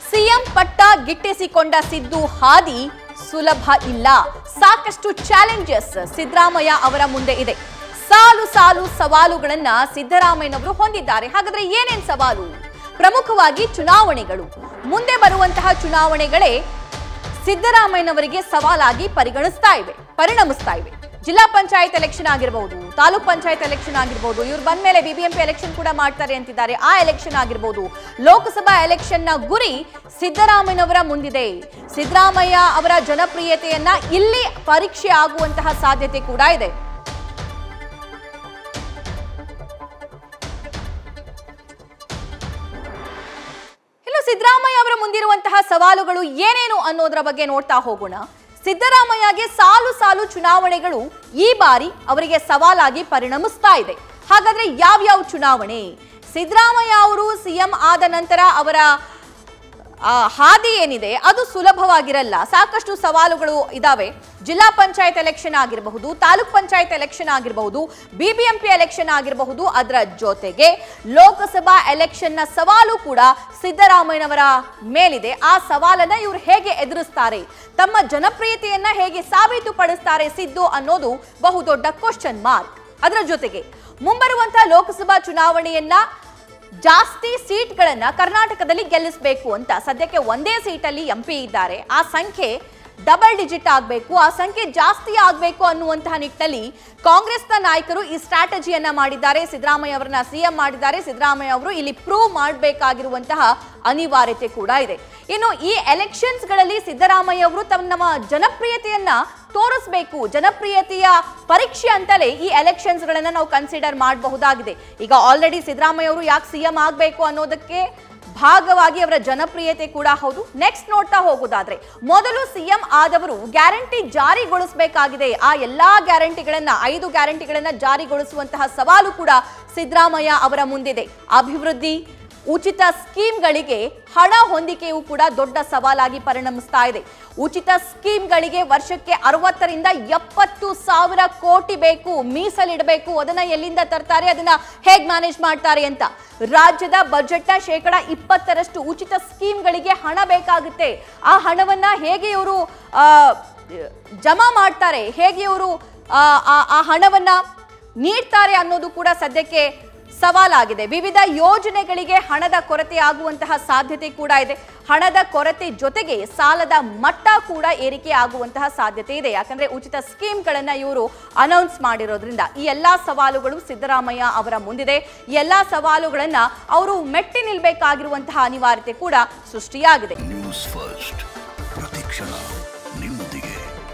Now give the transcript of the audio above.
CM ಪಟ್ಟ ಗಿಟ್ಟಿಸಿಕೊಂಡ ಸಿದ್ದು ಹಾದಿ ಸುಲಭ ಇಲ್ಲ ಸಾಕಷ್ಟು ಚಾಲೆಂಜಸ್ ಸಿದ್ದರಾಮಯ್ಯ ಅವರ ಮುಂದೆ ಇದೆ ಸಾಲು ಸಾಲು ಸವಾಲುಗಳನ್ನ ಸಿದ್ದರಾಮಯ್ಯನವರು ಹೊಂದಿದ್ದಾರೆ ಹಾಗಾದ್ರೆ ಏನೇನ್ ಸವಾಲು ಪ್ರಮುಖವಾಗಿ ಚುನಾವಣೆಗಳು ಮುಂದೆ ಬರುವಂತಹ ಚುನಾವಣೆಗಳೇ ಸಿದ್ದರಾಮಯ್ಯನವರಿಗೆ ಸವಾಲಾಗಿ ಪರಿಗಣಿಸ್ತಾ ಇವೆ ಪರಿಣಮಿಸ್ತಾ ಇವೆ ಜಿಲ್ಲಾ ಪಂಚಾಯತ್ ಎಲೆಕ್ಷನ್ ಆಗಿರಬಹುದು ತಾಲೂಕ್ ಪಂಚಾಯತ್ ಎಲೆಕ್ಷನ್ ಆಗಿರಬಹುದು ಇವ್ರು ಬಂದ ಮೇಲೆ ಬಿಬಿಎಂಪಿ ಎಲೆಕ್ಷನ್ ಕೂಡ ಮಾಡ್ತಾರೆ ಅಂತಿದ್ದಾರೆ ಆ ಎಲೆಕ್ಷನ್ ಆಗಿರಬಹುದು ಲೋಕಸಭಾ ಎಲೆಕ್ಷನ್ ನ ಗುರಿ ಸಿದ್ದರಾಮಯ್ಯನವರ ಮುಂದಿದೆ ಸಿದ್ದರಾಮಯ್ಯ ಅವರ ಜನಪ್ರಿಯತೆಯನ್ನ ಇಲ್ಲಿ ಪರೀಕ್ಷೆ ಆಗುವಂತಹ ಸಾಧ್ಯತೆ ಕೂಡ ಇದೆ ಇನ್ನು ಸಿದ್ದರಾಮಯ್ಯ ಅವರ ಮುಂದಿರುವಂತಹ ಸವಾಲುಗಳು ಏನೇನು ಅನ್ನೋದರ ಬಗ್ಗೆ ನೋಡ್ತಾ ಹೋಗೋಣ ಸಿದ್ದರಾಮಯ್ಯಗೆ ಸಾಲು ಸಾಲು ಚುನಾವಣೆಗಳು ಈ ಬಾರಿ ಅವರಿಗೆ ಸವಾಲಾಗಿ ಪರಿಣಮಿಸ್ತಾ ಇದೆ ಹಾಗಾದ್ರೆ ಯಾವ್ಯಾವ ಚುನಾವಣೆ ಸಿದ್ದರಾಮಯ್ಯ ಅವರು ಸಿಎಂ ಆದ ನಂತರ ಅವರ ಆ, ಹಾದಿ ಏನಿದೆ ಅದು ಸುಲಭವಾಗಿರಲ್ಲ ಸಾಕಷ್ಟು ಸವಾಲುಗಳು ಇದಾವೆ ಜಿಲ್ಲಾ ಪಂಚಾಯತ್ ಎಲೆಕ್ಷನ್ ಆಗಿರಬಹುದು ತಾಲೂಕ್ ಪಂಚಾಯತ್ ಎಲೆಕ್ಷನ್ ಆಗಿರಬಹುದು ಬಿಬಿಎಂಪಿ ಎಲೆಕ್ಷನ್ ಆಗಿರಬಹುದು ಅದರ ಜೊತೆಗೆ ಲೋಕಸಭಾ ಎಲೆಕ್ಷನ್ನ ಸವಾಲು ಕೂಡ ಸಿದ್ದರಾಮಯ್ಯನವರ ಮೇಲಿದೆ ಆ ಸವಾಲನ್ನ ಇವರು ಹೇಗೆ ಎದುರಿಸ್ತಾರೆ ತಮ್ಮ ಜನಪ್ರಿಯತೆಯನ್ನ ಹೇಗೆ ಸಾಬೀತುಪಡಿಸ್ತಾರೆ ಸಿದ್ದು ಅನ್ನೋದು ಬಹುದೊಡ್ಡ ಕ್ವಶನ್ ಮಾರ್ಕ್ ಅದರ ಜೊತೆಗೆ ಮುಂಬರುವಂತಹ ಲೋಕಸಭಾ ಚುನಾವಣೆಯನ್ನ ಜಾಸ್ತಿ ಸೀಟ್ಗಳನ್ನ ಕರ್ನಾಟಕದಲ್ಲಿ ಗೆಲ್ಲಿಸಬೇಕು ಅಂತ ಸದ್ಯಕ್ಕೆ ಒಂದೇ ಸೀಟಲ್ಲಿ ಎಂಪಿ ಇದ್ದಾರೆ ಆ ಸಂಖ್ಯೆ ಡಬಲ್ ಡಿಜಿಟ್ ಆಗಬೇಕು ಆ ಸಂಖ್ಯೆ ಜಾಸ್ತಿ ಆಗಬೇಕು ಅನ್ನುವಂತಹ ನಿಟ್ಟಿನಲ್ಲಿ ಕಾಂಗ್ರೆಸ್ನ ನಾಯಕರು ಈ ಸ್ಟ್ರಾಟಜಿಯನ್ನ ಮಾಡಿದ್ದಾರೆ ಸಿದ್ದರಾಮಯ್ಯ ಅವರನ್ನ ಸಿಎಂ ಮಾಡಿದ್ದಾರೆ ಸಿದ್ದರಾಮಯ್ಯ ಅವರು ಇಲ್ಲಿ ಪ್ರೂವ್ ಮಾಡಬೇಕಾಗಿರುವಂತಹ ಅನಿವಾರ್ಯತೆ ಕೂಡ ಇದೆ ಇನ್ನು ಈ ಎಲೆಕ್ಷನ್ಸ್ಗಳಲ್ಲಿ ಸಿದ್ದರಾಮಯ್ಯ ಅವರು ತಮ್ಮ ಜನಪ್ರಿಯತೆಯನ್ನ ತೋರಿಸ್ಬೇಕು ಜನಪ್ರಿಯತೆಯ ಪರೀಕ್ಷೆ ಅಂತಲೇ ಈ ಎಲೆಕ್ಷನ್ಸ್ ಗಳನ್ನ ನಾವು ಕನ್ಸಿಡರ್ ಮಾಡಬಹುದಾಗಿದೆ ಈಗ ಆಲ್ರೆಡಿ ಸಿದ್ದರಾಮಯ್ಯ ಅವರು ಯಾಕೆ ಸಿಎಂ ಆಗಬೇಕು ಅನ್ನೋದಕ್ಕೆ ಭಾಗವಾಗಿ ಅವರ ಜನಪ್ರಿಯತೆ ಕೂಡ ಹೌದು ನೆಕ್ಸ್ಟ್ ನೋಡ್ತಾ ಹೋಗೋದಾದ್ರೆ ಮೊದಲು ಸಿಎಂ ಆದವರು ಗ್ಯಾರಂಟಿ ಜಾರಿಗೊಳಿಸಬೇಕಾಗಿದೆ ಆ ಎಲ್ಲಾ ಗ್ಯಾರಂಟಿಗಳನ್ನ ಐದು ಗ್ಯಾರಂಟಿಗಳನ್ನ ಜಾರಿಗೊಳಿಸುವಂತಹ ಸವಾಲು ಕೂಡ ಸಿದ್ದರಾಮಯ್ಯ ಅವರ ಮುಂದಿದೆ ಅಭಿವೃದ್ಧಿ ಉಚಿತ ಸ್ಕೀಮ್ಗಳಿಗೆ ಹಣ ಹೊಂದಿಕೆಯೂ ಕೂಡ ದೊಡ್ಡ ಸವಾಲಾಗಿ ಪರಿಣಮಿಸ್ತಾ ಇದೆ ಉಚಿತ ಸ್ಕೀಮ್ಗಳಿಗೆ ವರ್ಷಕ್ಕೆ ಅರವತ್ತರಿಂದ ಎಪ್ಪತ್ತು ಸಾವಿರ ಕೋಟಿ ಬೇಕು ಮೀಸಲಿಡಬೇಕು ಅದನ್ನ ಎಲ್ಲಿಂದ ತರ್ತಾರೆ ಅದನ್ನ ಹೇಗ್ ಮ್ಯಾನೇಜ್ ಮಾಡ್ತಾರೆ ಅಂತ ರಾಜ್ಯದ ಬಜೆಟ್ನ ಶೇಕಡ ಇಪ್ಪತ್ತರಷ್ಟು ಉಚಿತ ಸ್ಕೀಮ್ಗಳಿಗೆ ಹಣ ಬೇಕಾಗುತ್ತೆ ಆ ಹಣವನ್ನ ಹೇಗೆ ಇವರು ಜಮಾ ಮಾಡ್ತಾರೆ ಹೇಗೆ ಇವರು ಆ ಹಣವನ್ನ ನೀಡ್ತಾರೆ ಅನ್ನೋದು ಕೂಡ ಸದ್ಯಕ್ಕೆ ಸವಾಲಾಗಿದೆ ವಿವಿಧ ಯೋಜನೆಗಳಿಗೆ ಹಣದ ಕೊರತೆ ಆಗುವಂತಹ ಸಾಧ್ಯತೆ ಕೂಡ ಇದೆ ಹಣದ ಕೊರತೆ ಜೊತೆಗೆ ಸಾಲದ ಮಟ್ಟ ಕೂಡ ಏರಿಕೆ ಆಗುವಂತಹ ಸಾಧ್ಯತೆ ಇದೆ ಯಾಕಂದ್ರೆ ಉಚಿತ ಸ್ಕೀಮ್ಗಳನ್ನ ಇವರು ಅನೌನ್ಸ್ ಮಾಡಿರೋದ್ರಿಂದ ಈ ಎಲ್ಲಾ ಸವಾಲುಗಳು ಸಿದ್ದರಾಮಯ್ಯ ಅವರ ಮುಂದಿದೆ ಈ ಎಲ್ಲಾ ಸವಾಲುಗಳನ್ನ ಅವರು ಮೆಟ್ಟಿ ನಿಲ್ಬೇಕಾಗಿರುವಂತಹ ಅನಿವಾರ್ಯತೆ ಕೂಡ ಸೃಷ್ಟಿಯಾಗಿದೆ ನ್ಯೂಸ್ ಫಸ್ಟ್ ಪ್ರತಿಕ್ಷಣ ನಿಮ್ಮೊಂದಿಗೆ